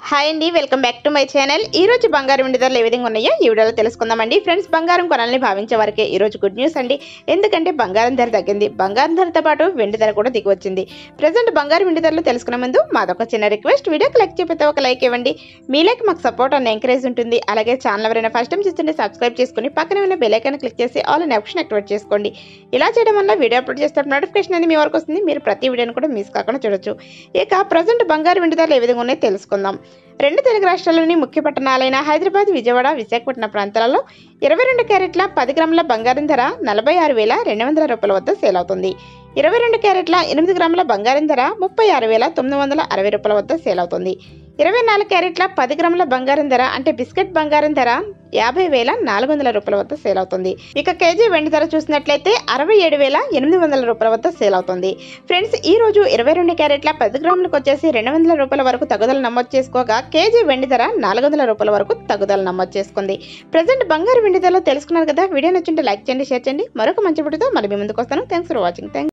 hi అండి welcome back to my channel ఈ రోజు బంగారం వెండి ధరలు ఏ విధంగా ఉన్నాయో ఈ వీడియోలో తెలుసుకుందామండి ఫ్రెండ్స్ బంగారం కొనాలని భావించే వారికి ఈ రోజు గుడ్ న్యూస్ అండి ఎందుకంటే బంగారం ధర తగ్గింది బంగారం ధరతో పాటు వెండి ధర కూడా దిగి వచ్చింది ప్రజెంట్ బంగారం వెండి ధరలు తెలుసుకునే ముందు మాదొక చిన్న రిక్వెస్ట్ వీడియోకి లైక్ చెప్పితే ఒక లైక్ ఇవ్వండి మీ లైక్ మాకు సపోర్ట్ అండ్ ఎంకరేజ్ ఉంటుంది అలాగే ఛానల్ ఎవరైనా ఫస్ట్ టైం చూస్తుంటే సబ్స్క్రైబ్ చేసుకుని పక్కన ఉన్న బెల్ ఐకాన్ క్లిక్ చేసి ఆల్ అనే ఆప్షన్ యాక్టివేట్ చేసుకోండి ఇలా చేయడం వల్ల వీడియో అప్లోడ్ చేస్తే నోటిఫికేషన్ అనేది మీ వరకు వస్తుంది మీరు ప్రతి వీడియోని కూడా మిస్ కాకుండా చూడొచ్చు ఇక ప్రజెంట్ బంగారు వెండి ధరలు ఏ విధంగా ఉన్నాయో తెలుసుకుందాం రెండు తెలుగు రాష్ట్రాల్లోని ముఖ్య పట్టణాలైన హైదరాబాద్ విజయవాడ విశాఖపట్నం ప్రాంతాలలో ఇరవై రెండు క్యారెట్ల పది గ్రాముల బంగారం ధర నలభై ఆరు వేల రెండు వందల రూపాయల వద్ద సేల్ అవుతుంది ఇరవై రెండు క్యారెట్ల ఎనిమిది గ్రాముల బంగారం ధర ముప్పై ఆరు వేల తొమ్మిది వందల అరవై రూపాయల వద్ద సేల్ అవుతుంది ఇరవై నాలుగు క్యారెట్ల పది గ్రాముల బంగారం ధర అంటే బిస్కెట్ బంగారం ధర యాభై వేల నాలుగు వందల రూపాయల వద్ద సేల్ అవుతుంది ఇక కేజీ వెండి ధర చూసినట్లయితే అరవై ఏడు వేల ఎనిమిది వందల రూపాయల వద్ద సేల్ అవుతుంది ఫ్రెండ్స్ ఈ రోజు ఇరవై రెండు క్యారెట్ల పది గ్రాములకు వచ్చేసి రెండు వందల రూపాయల వరకు తగ్గుదల నమోదు చేసుకోగా కేజీ వెండి ధర నాలుగు వందల రూపాయల వరకు తగ్గుదల నమోదు చేసుకుంది ప్రజెంట్ బంగారు వెండి ధరలో తెలుసుకున్నారు కదా వీడియో నచ్చింటే లైక్ చేయండి షేర్ చేయండి మరొక మంచి వీడియోతో మళ్ళీ మీ ముందుకు వస్తాను థ్యాంక్స్ ఫర్ వాచింగ్ థ్యాంక్